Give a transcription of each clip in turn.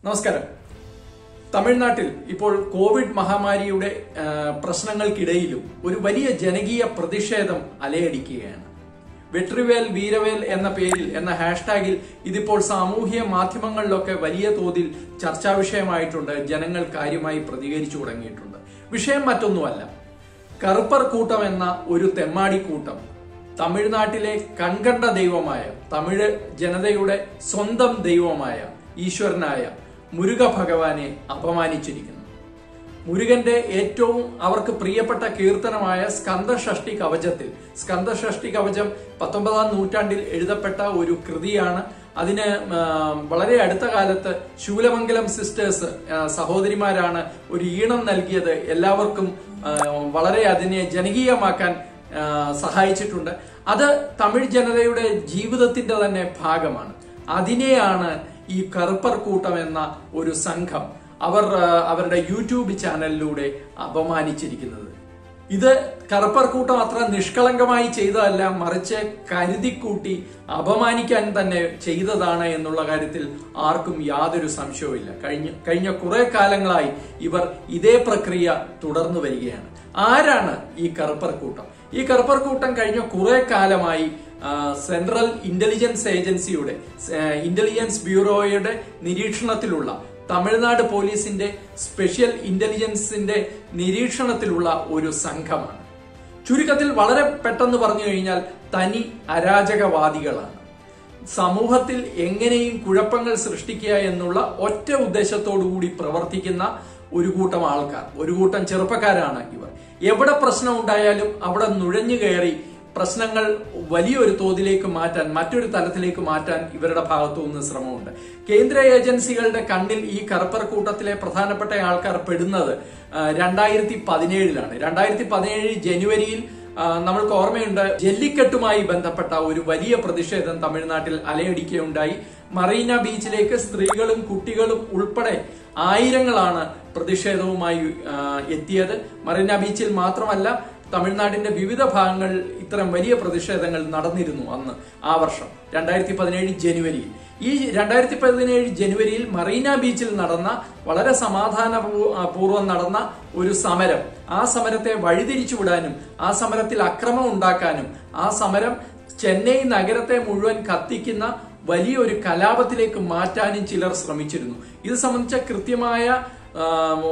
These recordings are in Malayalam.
നമസ്കാരം തമിഴ്നാട്ടിൽ ഇപ്പോൾ കോവിഡ് മഹാമാരിയുടെ ആ, പ്രശ്നങ്ങൾക്കിടയിലും ഒരു വലിയ ജനകീയ പ്രതിഷേധം അലയടിക്കുകയാണ് വെട്രിവേൽ വീരവേൽ എന്ന പേരിൽ എന്ന ഹാഷ്ടാഗിൽ ഇതിപ്പോൾ സാമൂഹ്യ മാധ്യമങ്ങളിലൊക്കെ വലിയ തോതിൽ ചർച്ചാ വിഷയമായിട്ടുണ്ട് ജനങ്ങൾ കാര്യമായി പ്രതികരിച്ചു തുടങ്ങിയിട്ടുണ്ട് വിഷയം മറ്റൊന്നുമല്ല കറുപ്പർ കൂട്ടം എന്ന ഒരു തെമ്മാടി കൂട്ടം തമിഴ്നാട്ടിലെ കൺകണ്ട ദൈവമായ തമിഴ് ജനതയുടെ സ്വന്തം ദൈവമായ ഈശ്വരനായ മുരുക ഭഗവാനെ അപമാനിച്ചിരിക്കുന്നു മുരുകന്റെ ഏറ്റവും അവർക്ക് പ്രിയപ്പെട്ട കീർത്തനമായ സ്കന്ദഷഷ്ടി കവചത്തിൽ സ്കന്ദഷഷ്ടി കവചം പത്തൊമ്പതാം നൂറ്റാണ്ടിൽ എഴുതപ്പെട്ട ഒരു കൃതിയാണ് അതിന് ആ, വളരെ അടുത്ത കാലത്ത് ശൂലമംഗലം സിസ്റ്റേഴ്സ് ആ, സഹോദരിമാരാണ് ഒരു ഈണം നൽകിയത് എല്ലാവർക്കും ആ, വളരെ അതിനെ ജനകീയമാക്കാൻ ആ, സഹായിച്ചിട്ടുണ്ട് അത് തമിഴ് ജനതയുടെ ജീവിതത്തിന്റെ തന്നെ ഭാഗമാണ് അതിനെയാണ് ഈ കറുപ്പർ കൂട്ടം എന്ന ഒരു സംഘം അവർ ആ, അവരുടെ യൂട്യൂബ് ചാനലിലൂടെ അപമാനിച്ചിരിക്കുന്നത് ഇത് കറുപ്പർ കൂട്ടം അത്ര നിഷ്കളങ്കമായി ചെയ്തതല്ല മറിച്ച് കരുതിക്കൂട്ടി അപമാനിക്കാൻ തന്നെ ചെയ്തതാണ് എന്നുള്ള കാര്യത്തിൽ ആർക്കും യാതൊരു സംശയവുമില്ല കഴിഞ്ഞ കഴിഞ്ഞ കുറെ കാലങ്ങളായി ഇവർ ഇതേ പ്രക്രിയ തുടർന്നു വരികയാണ് ആരാണ് ഈ കറുപ്പർ കൂട്ടം ഈ കറുപ്പർ കൂട്ടം കഴിഞ്ഞ കുറെ കാലമായി ആ, സെൻട്രൽ ഇന്റലിജൻസ് ഏജൻസിയുടെ ആ, ഇന്റലിജൻസ് ബ്യൂറോയുടെ നിരീക്ഷണത്തിലുള്ള തമിഴ്നാട് പോലീസിന്റെ സ്പെഷ്യൽ ഇന്റലിജൻസിന്റെ നിരീക്ഷണത്തിലുള്ള ഒരു സംഘമാണ് ചുരുക്കത്തിൽ വളരെ പെട്ടെന്ന് പറഞ്ഞു കഴിഞ്ഞാൽ തനി അരാജകവാദികളാണ് സമൂഹത്തിൽ എങ്ങനെയും കുഴപ്പങ്ങൾ സൃഷ്ടിക്കുക എന്നുള്ള ഒറ്റ ഉദ്ദേശത്തോടു കൂടി പ്രവർത്തിക്കുന്ന ഒരു കൂട്ടം ആൾക്കാർ ഒരു കൂട്ടം ചെറുപ്പക്കാരാണ് ഇവർ എവിടെ പ്രശ്നം ഉണ്ടായാലും അവിടെ നുഴഞ്ഞു കയറി പ്രശ്നങ്ങൾ വലിയൊരു തോതിലേക്ക് മാറ്റാൻ മറ്റൊരു തലത്തിലേക്ക് മാറ്റാൻ ഇവരുടെ ഭാഗത്തു നിന്ന് ശ്രമമുണ്ട് കേന്ദ്ര ഏജൻസികളുടെ കണ്ണിൽ ഈ കറുപ്പർ കൂട്ടത്തിലെ പ്രധാനപ്പെട്ട ആൾക്കാർ പെടുന്നത് രണ്ടായിരത്തി പതിനേഴിലാണ് രണ്ടായിരത്തി പതിനേഴ് ജനുവരിയിൽ ആ, നമ്മൾക്ക് ഓർമ്മയുണ്ട് ജല്ലിക്കെട്ടുമായി ബന്ധപ്പെട്ട ഒരു വലിയ പ്രതിഷേധം തമിഴ്നാട്ടിൽ അലയടിക്കുകയുണ്ടായി മറീന ബീച്ചിലേക്ക് സ്ത്രീകളും കുട്ടികളും ഉൾപ്പെടെ ആയിരങ്ങളാണ് പ്രതിഷേധവുമായി ആ, എത്തിയത് മറീന ബീച്ചിൽ മാത്രമല്ല തമിഴ്നാടിന്റെ വിവിധ ഭാഗങ്ങളിൽ ഇത്തരം വലിയ പ്രതിഷേധങ്ങൾ നടന്നിരുന്നു അന്ന് ആ വർഷം രണ്ടായിരത്തി പതിനേഴ് ജനുവരിയിൽ ഈ രണ്ടായിരത്തി പതിനേഴ് ജനുവരിയിൽ മറീന ബീച്ചിൽ നടന്ന വളരെ സമാധാന പൂ- ആ, പൂർവ്വം നടന്ന ഒരു സമരം ആ സമരത്തെ വഴിതിരിച്ചു വിടാനും ആ സമരത്തിൽ അക്രമം ഉണ്ടാക്കാനും ആ സമരം ചെന്നൈ നഗരത്തെ മുഴുവൻ കത്തിക്കുന്ന വലിയൊരു കലാപത്തിലേക്ക് മാറ്റാനും ചിലർ ശ്രമിച്ചിരുന്നു ഇത് സംബന്ധിച്ച കൃത്യമായ ആ,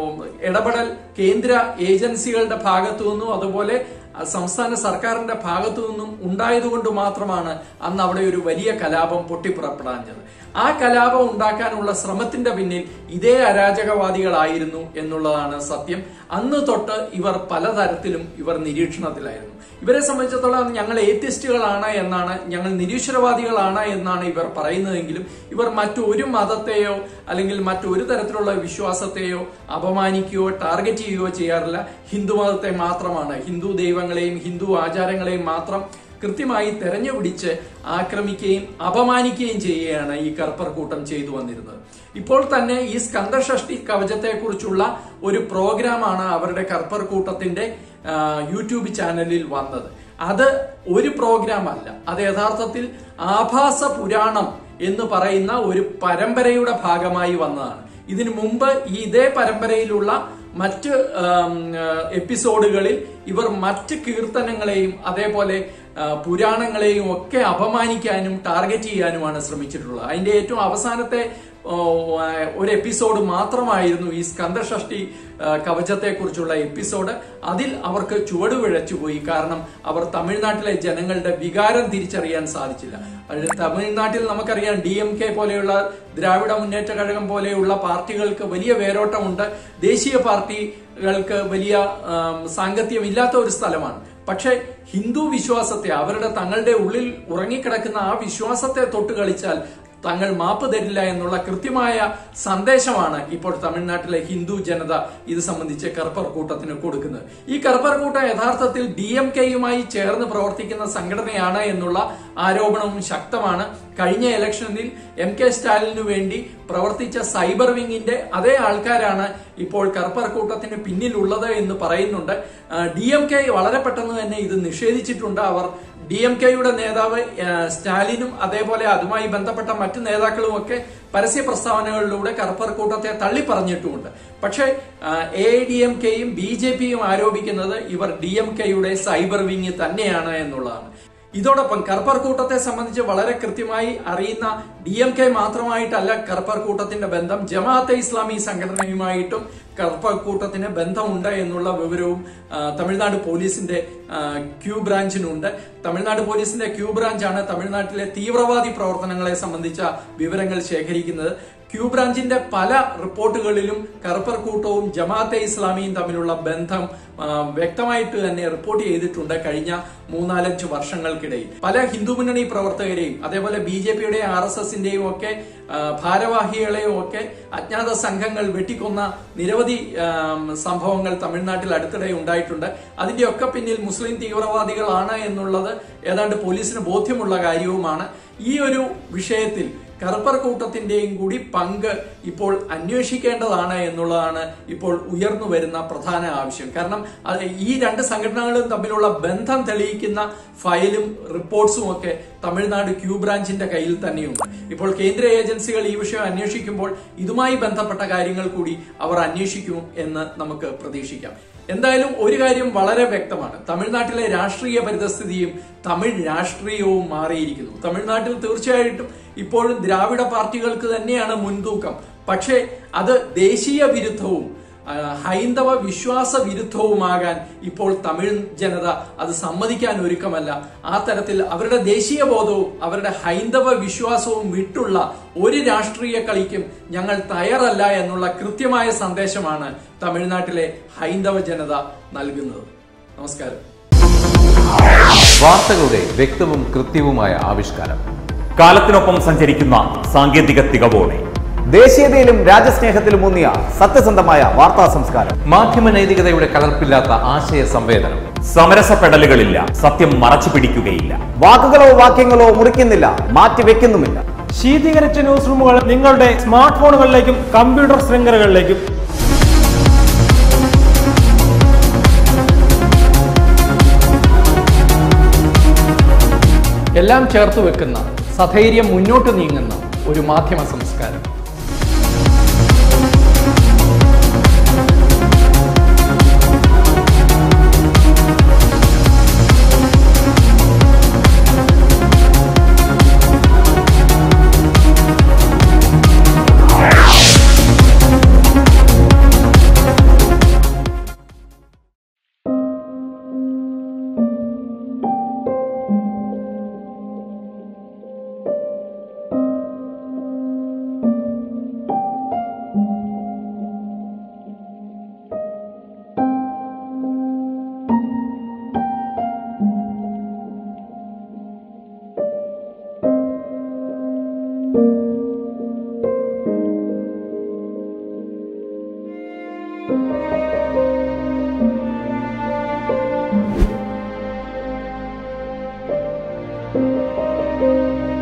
ഇടപെടൽ കേന്ദ്ര ഏജൻസികളുടെ ഭാഗത്തു നിന്നും അതുപോലെ ആ, സംസ്ഥാന സർക്കാരിന്റെ ഭാഗത്തു നിന്നും ഉണ്ടായതുകൊണ്ട് മാത്രമാണ് അന്ന് അവിടെ ഒരു വലിയ കലാപം പൊട്ടിപ്പുറപ്പെടാഞ്ഞത് ആ കലാപം ഉണ്ടാക്കാനുള്ള ശ്രമത്തിന്റെ പിന്നിൽ ഇതേ അരാജകവാദികളായിരുന്നു എന്നുള്ളതാണ് സത്യം അന്ന് തൊട്ട് ഇവർ പലതരത്തിലും ഇവർ നിരീക്ഷണത്തിലായിരുന്നു ഇവരെ സംബന്ധിച്ചിടത്തോളം ഞങ്ങൾ ഏത്യസ്റ്റുകളാണ് എന്നാണ് ഞങ്ങൾ നിരീശ്വരവാദികളാണ് എന്നാണ് ഇവർ പറയുന്നതെങ്കിലും ഇവർ മറ്റൊരു മതത്തെയോ അല്ലെങ്കിൽ മറ്റൊരു തരത്തിലുള്ള വിശ്വാസത്തെയോ അപമാനിക്കുകയോ ടാർഗറ്റ് ചെയ്യുകയോ ചെയ്യാറില്ല ഹിന്ദു മതത്തെ മാത്രമാണ് ഹിന്ദു ദൈവങ്ങളെയും ഹിന്ദു ആചാരങ്ങളെയും മാത്രം കൃത്യമായി തെരഞ്ഞുപിടിച്ച് ആക്രമിക്കുകയും അപമാനിക്കുകയും ചെയ്യുകയാണ് ഈ കർപ്പർ കൂട്ടം ചെയ്തു വന്നിരുന്നത് ഇപ്പോൾ തന്നെ ഈ സ്കന്ദഷഷ്ടി കവചത്തെക്കുറിച്ചുള്ള ഒരു പ്രോഗ്രാമാണ് അവരുടെ കർപ്പർ കൂട്ടത്തിന്റെ ആ, യൂട്യൂബ് ചാനലിൽ വന്നത് അത് ഒരു പ്രോഗ്രാം അല്ല അത് യഥാർത്ഥത്തിൽ ആഭാസ പുരാണം എന്ന് പറയുന്ന ഒരു പരമ്പരയുടെ ഭാഗമായി വന്നതാണ് ഇതിനു മുമ്പ് ഈ ഇതേ പരമ്പരയിലുള്ള മറ്റ് ആം, ആ, എപ്പിസോഡുകളിൽ ഇവർ മറ്റ് കീർത്തനങ്ങളെയും അതേപോലെ ആ, പുരാണങ്ങളെയും ഒക്കെ അപമാനിക്കാനും ടാർഗറ്റ് ചെയ്യാനുമാണ് ശ്രമിച്ചിട്ടുള്ളത് അതിന്റെ ഏറ്റവും അവസാനത്തെ ഓ, ആ, ഒരു എപ്പിസോഡ് മാത്രമായിരുന്നു ഈ സ്കന്ദഷഷ്ടി കവചത്തെ കുറിച്ചുള്ള എപ്പിസോഡ് അതിൽ അവർക്ക് ചുവട് പിഴച്ചുപോയി കാരണം അവർ തമിഴ്നാട്ടിലെ ജനങ്ങളുടെ വികാരം തിരിച്ചറിയാൻ സാധിച്ചില്ല അത് തമിഴ്നാട്ടിൽ നമുക്കറിയാം ഡി എം കെ പോലെയുള്ള ദ്രാവിഡ മുന്നേറ്റ കഴകം പോലെയുള്ള പാർട്ടികൾക്ക് വലിയ വേരോട്ടമുണ്ട് ദേശീയ പാർട്ടികൾക്ക് വലിയ ആം, സാങ്കത്യമില്ലാത്ത ഒരു സ്ഥലമാണ് പക്ഷെ ഹിന്ദു വിശ്വാസത്തെ അവരുടെ തങ്ങളുടെ ഉള്ളിൽ ഉറങ്ങിക്കിടക്കുന്ന ആ വിശ്വാസത്തെ തൊട്ട് കളിച്ചാൽ തങ്ങൾ മാപ്പ് തരില്ല എന്നുള്ള കൃത്യമായ സന്ദേശമാണ് ഇപ്പോൾ തമിഴ്നാട്ടിലെ ഹിന്ദു ജനത ഇത് സംബന്ധിച്ച് കർപ്പർ കൂട്ടത്തിന് കൊടുക്കുന്നത് ഈ കർപ്പർ കൂട്ടം യഥാർത്ഥത്തിൽ ഡി എം കെയുമായി ചേർന്ന് പ്രവർത്തിക്കുന്ന സംഘടനയാണ് എന്നുള്ള ആരോപണവും ശക്തമാണ് കഴിഞ്ഞ ഇലക്ഷനിൽ എം കെ സ്റ്റാലിനു വേണ്ടി പ്രവർത്തിച്ച സൈബർ വിങ്ങിന്റെ അതേ ആൾക്കാരാണ് ഇപ്പോൾ കർപ്പർ കൂട്ടത്തിന് പിന്നിലുള്ളത് എന്ന് പറയുന്നുണ്ട് ഡി എം കെ വളരെ പെട്ടെന്ന് തന്നെ ഇത് നിഷേധിച്ചിട്ടുണ്ട് അവർ ഡി എം കെയുടെ നേതാവ് ആ, സ്റ്റാലിനും അതേപോലെ അതുമായി ബന്ധപ്പെട്ട മറ്റു നേതാക്കളും ഒക്കെ പരസ്യ പ്രസ്താവനകളിലൂടെ കറുപ്പർക്കൂട്ടത്തെ തള്ളി പറഞ്ഞിട്ടുമുണ്ട് പക്ഷേ എ ഡി എം കെയും ബി ജെ പിയും ആരോപിക്കുന്നത് ഇവർ ഡി എം കെയുടെ സൈബർ വിങ് തന്നെയാണ് എന്നുള്ളതാണ് ഇതോടൊപ്പം കർപ്പർ കൂട്ടത്തെ സംബന്ധിച്ച് വളരെ കൃത്യമായി അറിയുന്ന ഡി എം കെ മാത്രമായിട്ടല്ല കർപ്പർ കൂട്ടത്തിന്റെ ബന്ധം ജമാഅത്തെ ഇസ്ലാമി സംഘടനയുമായിട്ടും കർപ്പർ കൂട്ടത്തിന് ബന്ധമുണ്ട് എന്നുള്ള വിവരവും ആ, തമിഴ്നാട് പോലീസിന്റെ ആ, ക്യൂ ബ്രാഞ്ചിനുണ്ട് തമിഴ്നാട് പോലീസിന്റെ ക്യൂ ബ്രാഞ്ചാണ് തമിഴ്നാട്ടിലെ തീവ്രവാദി പ്രവർത്തനങ്ങളെ സംബന്ധിച്ച വിവരങ്ങൾ ശേഖരിക്കുന്നത് ക്യൂ ബ്രാഞ്ചിന്റെ പല റിപ്പോർട്ടുകളിലും കറുപ്പർ കൂട്ടവും ജമാഅത്തെ ഇസ്ലാമിയും തമ്മിലുള്ള ബന്ധം ആ, വ്യക്തമായിട്ട് തന്നെ റിപ്പോർട്ട് ചെയ്തിട്ടുണ്ട് കഴിഞ്ഞ മൂന്നാലഞ്ച് വർഷങ്ങൾക്കിടയിൽ പല ഹിന്ദു മുന്നണി പ്രവർത്തകരെയും അതേപോലെ ബി ജെ പിയുടെയും ആർ എസ് എസിന്റെയും ഒക്കെ ആ, ഭാരവാഹികളെയും ഒക്കെ അജ്ഞാത സംഘങ്ങൾ വെട്ടിക്കൊന്ന നിരവധി ആ, സംഭവങ്ങൾ തമിഴ്നാട്ടിൽ അടുത്തിടെ ഉണ്ടായിട്ടുണ്ട് അതിന്റെയൊക്കെ പിന്നിൽ മുസ്ലിം തീവ്രവാദികളാണ് എന്നുള്ളത് ഏതാണ്ട് പോലീസിന് ബോധ്യമുള്ള കാര്യവുമാണ് ഈ ഒരു വിഷയത്തിൽ കറുപ്പർ കൂട്ടത്തിന്റെയും കൂടി പങ്ക് ഇപ്പോൾ അന്വേഷിക്കേണ്ടതാണ് എന്നുള്ളതാണ് ഇപ്പോൾ ഉയർന്നു വരുന്ന പ്രധാന ആവശ്യം കാരണം അത് ഈ രണ്ട് സംഘടനകളും തമ്മിലുള്ള ബന്ധം തെളിയിക്കുന്ന ഫയലും റിപ്പോർട്ട്സും ഒക്കെ തമിഴ്നാട് ക്യൂ ബ്രാഞ്ചിന്റെ കയ്യിൽ തന്നെയുണ്ട് ഇപ്പോൾ കേന്ദ്ര ഏജൻസികൾ ഈ വിഷയം അന്വേഷിക്കുമ്പോൾ ഇതുമായി ബന്ധപ്പെട്ട കാര്യങ്ങൾ കൂടി അവർ അന്വേഷിക്കും എന്ന് നമുക്ക് പ്രതീക്ഷിക്കാം എന്തായാലും ഒരു കാര്യം വളരെ വ്യക്തമാണ് തമിഴ്നാട്ടിലെ രാഷ്ട്രീയ പരിതസ്ഥിതിയും തമിഴ് രാഷ്ട്രീയവും മാറിയിരിക്കുന്നു തമിഴ്നാട്ടിൽ തീർച്ചയായിട്ടും ഇപ്പോഴും ദ്രാവിഡ പാർട്ടികൾക്ക് തന്നെയാണ് മുൻതൂക്കം പക്ഷേ അത് ദേശീയ വിരുദ്ധവും ആ, ഹൈന്ദവ വിശ്വാസ വിരുദ്ധവുമാകാൻ ഇപ്പോൾ തമിഴ് ജനത അത് സമ്മതിക്കാൻ ഒരുക്കമല്ല ആ തരത്തിൽ അവരുടെ ദേശീയ ബോധവും അവരുടെ ഹൈന്ദവ വിശ്വാസവും വിട്ടുള്ള ഒരു രാഷ്ട്രീയ കളിക്കും ഞങ്ങൾ തയ്യാറല്ല എന്നുള്ള കൃത്യമായ സന്ദേശമാണ് തമിഴ്നാട്ടിലെ ഹൈന്ദവ ജനത നൽകുന്നത് നമസ്കാരം വാർത്തകളുടെ വ്യക്തവും കൃത്യവുമായ ആവിഷ്കാരം കാലത്തിനൊപ്പം സഞ്ചരിക്കുന്ന സാങ്കേതിക തികവോടെ ദേശീയതയിലും രാജ്യസ്നേഹത്തിലും ഊന്നിയ സത്യസന്ധമായ വാർത്താ സംസ്കാരം മാധ്യമ നൈതികതയുടെ കലർപ്പില്ലാത്ത ആശയ സംവേദനം സമരസപ്പെടലുകളില്ല സത്യം മറച്ചു പിടിക്കുകയില്ല വാക്കുകളോ വാക്യങ്ങളോ മുറിക്കുന്നില്ല മാറ്റിവെക്കുന്നുമില്ല ശീതീകരിച്ച ന്യൂസ് റൂമുകൾ നിങ്ങളുടെ സ്മാർട്ട് ഫോണുകളിലേക്കും കമ്പ്യൂട്ടർ ശൃംഖലകളിലേക്കും എല്ലാം ചേർത്ത് വെക്കുന്ന സധൈര്യം മുന്നോട്ട് നീങ്ങുന്ന ഒരു മാധ്യമ സംസ്കാരം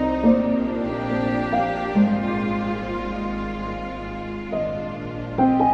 thank you